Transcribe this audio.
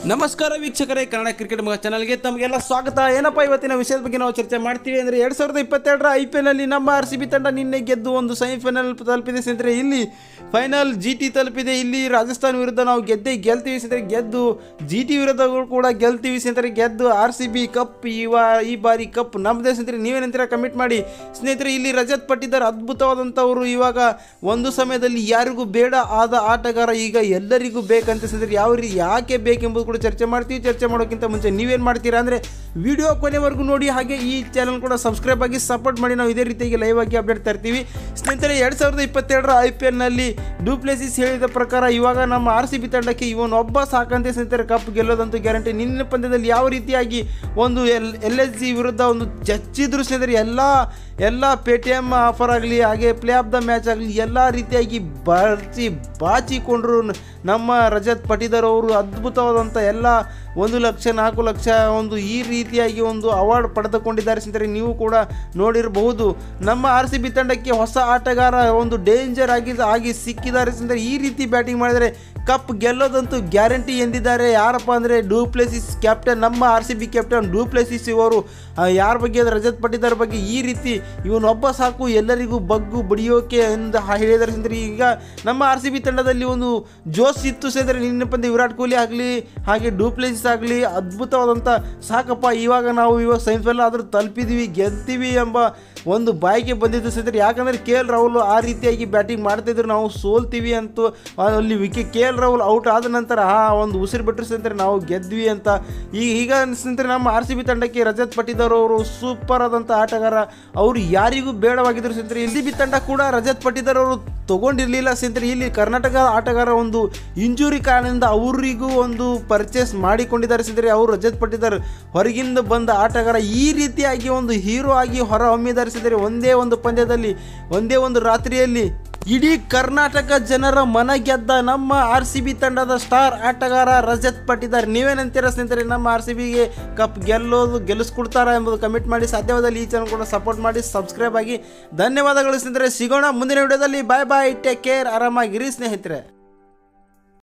ನಮಸ್ಕಾರ ವೀಕ್ಷಕರೇ ಕನ್ನಡ ಕ್ರಿಕೆಟ್ ಮಗ ಚಾನಲ್ಗೆ ತಮಗೆಲ್ಲ ಸ್ವಾಗತ ಏನಪ್ಪ ಇವತ್ತಿನ ವಿಷಯದ ಬಗ್ಗೆ ನಾವು ಚರ್ಚೆ ಮಾಡ್ತೀವಿ ಅಂದರೆ ಎರಡು ಸಾವಿರದ ಇಪ್ಪತ್ತೆರಡರ ಐ ಪಿ ಎಲ್ನಲ್ಲಿ ನಮ್ಮ ಆರ್ ಸಿ ಬಿ ತಂಡ ನಿನ್ನೆ ಗೆದ್ದು ಒಂದು ಸೆಮಿಫೈನಲ್ ತಲುಪಿದೆ ಸ್ನೇಹಿತರೆ ಇಲ್ಲಿ ಫೈನಲ್ ಜಿ ಟಿ ತಲುಪಿದೆ ಇಲ್ಲಿ ರಾಜಸ್ಥಾನ್ ವಿರುದ್ಧ ನಾವು ಗೆದ್ದೇ ಗೆಲ್ತೀವಿ ಸ್ನೇಹಿತರೆ ಗೆದ್ದು ಜಿ ಟಿ ವಿರುದ್ಧಗಳು ಕೂಡ ಗೆಲ್ತೀವಿ ಸ್ನೇಹಿತರೆ ಗೆದ್ದು ಆರ್ ಸಿ ಬಿ ಕಪ್ ಇವ ಈ ಬಾರಿ ಕಪ್ ನಮ್ಮದೇ ಸ್ನೇಹಿತರೆ ನೀವೇನಂತೀರ ಕಮಿಟ್ ಮಾಡಿ ಸ್ನೇಹಿತರೆ ಇಲ್ಲಿ ರಜತ್ ಪಟ್ಟಿದ್ದಾರೆ ಅದ್ಭುತವಾದಂಥವರು ಇವಾಗ ಒಂದು ಸಮಯದಲ್ಲಿ ಯಾರಿಗೂ ಬೇಡ ಆದ ಆಟಗಾರ ಈಗ ಎಲ್ಲರಿಗೂ ಬೇಕಂತ ಸ್ನೇಹಿತರೆ ಯಾವ ರೀತಿ ಯಾಕೆ ಬೇಕೆಂಬುದು ಕೂಡ ಚರ್ಚೆ ಮಾಡ್ತೀವಿ ಚರ್ಚೆ ಮಾಡೋಕ್ಕಿಂತ ಮುಂಚೆ ನೀವೇನು ಮಾಡ್ತೀರಾ ಅಂದರೆ ವಿಡಿಯೋ ಕೊನೆವರೆಗೂ ನೋಡಿ ಹಾಗೆ ಈ ಚಾನಲ್ ಕೂಡ ಸಬ್ಸ್ಕ್ರೈಬ್ ಆಗಿ ಸಪೋರ್ಟ್ ಮಾಡಿ ನಾವು ಇದೇ ರೀತಿಯಾಗಿ ಲೈವ್ ಆಗಿ ಅಪ್ಡೇಟ್ ತರ್ತೀವಿ ಸ್ನೇಹಿತರೆ ಎರಡು ಸಾವಿರದ ಇಪ್ಪತ್ತೆರಡರ ಐ ಪಿ ಎಲ್ನಲ್ಲಿ ಡೂಪ್ಲೆಸಿಸ್ ಹೇಳಿದ ಪ್ರಕಾರ ಇವಾಗ ನಮ್ಮ ಆರ್ ಸಿ ಬಿ ತಂಡಕ್ಕೆ ಇವನೊಬ್ಬ ಸಾಕಂತೆ ಸ್ನೇಹಿತರೆ ಕಪ್ ಗೆಲ್ಲೋದಂತೂ ಗ್ಯಾರಂಟಿ ನಿನ್ನೆ ಪಂದ್ಯದಲ್ಲಿ ಯಾವ ರೀತಿಯಾಗಿ ಒಂದು ಎಲ್ ಎಲ್ ಎಸ್ ಜಿ ವಿರುದ್ಧ ಒಂದು ಚಚ್ಚಿದ್ರು ಸ್ನೇಹಿತರೆ ಎಲ್ಲ ಎಲ್ಲ ಪೇ ಟಿ ಎಮ್ ಆಫರ್ ಆಗಲಿ ಹಾಗೆ ಪ್ಲೇ ಆಫ್ ದ ಮ್ಯಾಚ್ ಆಗಲಿ ಎಲ್ಲ ರೀತಿಯಾಗಿ ಬಾಚಿ ಬಾಚಿಕೊಂಡ್ರು ನ- ನಮ್ಮ ರಜತ್ ಪಟಿದರ್ ಅವರು ಅದ್ಭುತವಾದಂಥ ಎಲ್ಲ ಒಂದು ಲಕ್ಷ ನಾಲ್ಕು ಲಕ್ಷ ಒಂದು ಈ ರೀತಿಯಾಗಿ ಒಂದು ಅವಾರ್ಡ್ ಪಡೆದುಕೊಂಡಿದ್ದಾರೆ ಸ್ನೇಹಿತರೆ ನೀವು ಕೂಡ ನೋಡಿರಬಹುದು ನಮ್ಮ ಆರ್ ಸಿ ಬಿ ತಂಡಕ್ಕೆ ಹೊಸ ಆಟಗಾರ ಒಂದು ಡೇಂಜರ್ ಆಗಿ ಆಗಿ ಸಿಕ್ಕಿದ್ದಾರೆ ಸ್ನೇಹಿತರೆ ಈ ರೀತಿ ಬ್ಯಾಟಿಂಗ್ ಮಾಡಿದರೆ ಕಪ್ ಗೆಲ್ಲೋದಂತೂ ಗ್ಯಾರಂಟಿ ಎಂದಿದ್ದಾರೆ ಯಾರಪ್ಪ ಅಂದರೆ ಡೂಪ್ಲೆಸಿಸ್ ಕ್ಯಾಪ್ಟನ್ ನಮ್ಮ R C B captain du Plessis ಇವರು ಆ, ಯಾರ ಬಗ್ಗೆ ಅಂದ್ರೆ ರಜತ್ ಪಟ್ಟಿದಾರ್ ಬಗ್ಗೆ ಈ ರೀತಿ ಇವನೊಬ್ಬ ಸಾಕು ಎಲ್ಲರಿಗೂ ಬಗ್ಗು ಬಡಿಯೋಕೆ ಎಂದು ಹೇಳಿದ್ದಾರೆ ಸ್ನೇಹಿತರೆ ಈಗ ನಮ್ಮ ಆರ್ ಸಿ ಬಿ ತಂಡದಲ್ಲಿ ಒಂದು ಜೋಶ್ ಇತ್ತು ಸ್ನೇಹಿತರೆ ನಿನ್ನೆ ಪಂದ್ಯ ವಿರಾಟ್ ಕೊಹ್ಲಿ ಆಗಲಿ ಹಾಗೆ ಡೂಪ್ಲೆಸಿಸ್ ಆಗಲಿ ಅದ್ಭುತವಾದಂಥ ಸಾಕಪ್ಪ ಇವಾಗ ನಾವು ಇವಾಗ ಸೆಮಿಫೈನಲ್ ಆದರೂ ತಲುಪಿದ್ವಿ ಗೆಲ್ತೀವಿ ಎಂಬ ಒಂದು ಬಾಯಿಗೆ ಬಂದಿದ್ದು ಸ್ನೇಹಿತರೆ ಯಾಕಂದರೆ ಕೆ ಎಲ್ ರಾಹುಲ್ ಆ ರೀತಿಯಾಗಿ ಬ್ಯಾಟಿಂಗ್ ಮಾಡ್ತಿದ್ರು ನಾವು ಸೋಲ್ತೀವಿ ಅಂತ ಅಲ್ಲಿ ವಿಕೆ ಕೆ ಎಲ್ ರಾಹುಲ್ ಔಟ್ ಆದ ನಂತರ ಆ ಒಂದು ಉಸಿರು ಬಿಟ್ಟರು ಸ್ನೇಹಿತರೆ ನಾವು ಗೆದ್ವಿ ಅಂತ ಈಗ ಈಗ ಸ್ನೇಹಿತರೆ ನಮ್ಮ ಆರ್ ಸಿ ಬಿ ತಂಡಕ್ಕೆ ರಜತ್ ಪಟ್ಟಿದಾರ್ ಅವರು ಸೂಪರ್ ಆದಂಥ ಆಟಗಾರ ಅವರು ಯಾರಿಗೂ ಬೇಡವಾಗಿದ್ರು ಸ್ನೇಹಿತರೆ ಎಲ್ ಸಿ ಬಿ ತಂಡ ಕೂಡ ರಜತ್ ಪಟ್ಟಿದಾರ್ ಅವರು ತಗೊಂಡಿರಲಿಲ್ಲ ಸ್ನೇಹಿತರೆ ಇಲ್ಲಿ ಕರ್ನಾಟಕ ಆಟಗಾರ ಒಂದು ಇಂಜುರಿ ಕಾರಣದಿಂದ ಅವರಿಗೂ ಒಂದು ಪರ್ಚೇಸ್ ಮಾಡಿಕೊಂಡಿದ್ದಾರೆ ಸ್ನೇಹಿತರೆ ಅವರು ರಜತ್ ಪಟ್ಟಿದಾರ್ ಹೊರಗಿಂದ ಬಂದ ಆಟಗಾರ ಈ ರೀತಿಯಾಗಿ ಒಂದು ಹೀರೋ ಆಗಿ ಹೊರ ಹೊಮ್ಮಿದ್ದಾರೆ ಸ್ನೇಹಿತರೆ ಒಂದೇ ಒಂದು ಪಂದ್ಯದಲ್ಲಿ ಒಂದೇ ಒಂದು ರಾತ್ರಿಯಲ್ಲಿ ಇಡೀ ಕರ್ನಾಟಕ ಜನರ ಮನ ಗೆದ್ದ ನಮ್ಮ ಆರ್ ಸಿ ಬಿ ತಂಡದ ಸ್ಟಾರ್ ಆಟಗಾರ ರಜತ್ ಪಟ್ಟಿದಾರ್ ನೀವೇನಂತೀರ ಸ್ನೇಹಿತರೆ ನಮ್ಮ ಆರ್ ಸಿ ಬಿಗೆ ಕಪ್ ಗೆಲ್ಲೋದು ಗೆಲ್ಲಿಸ್ಕೊಡ್ತಾರಾ ಎಂಬುದು ಕಮಿಟ್ ಮಾಡಿ ಸಾಧ್ಯವಾದಲ್ಲಿ ಈ ಚಾನಲ್ ಕೂಡ ಸಪೋರ್ಟ್ ಮಾಡಿ ಸಬ್ಸ್ಕ್ರೈಬ್ ಆಗಿ ಧನ್ಯವಾದಗಳು ಸ್ನೇಹಿತರೆ ಸಿಗೋಣ ಮುಂದಿನ ವಿಡಿಯೋದಲ್ಲಿ ಬಾಯ್ ಬಾಯ್ ಟೇಕ್ ಕೇರ್ ಆರಾಮಾಗಿರಿ ಸ್ನೇಹಿತರೆ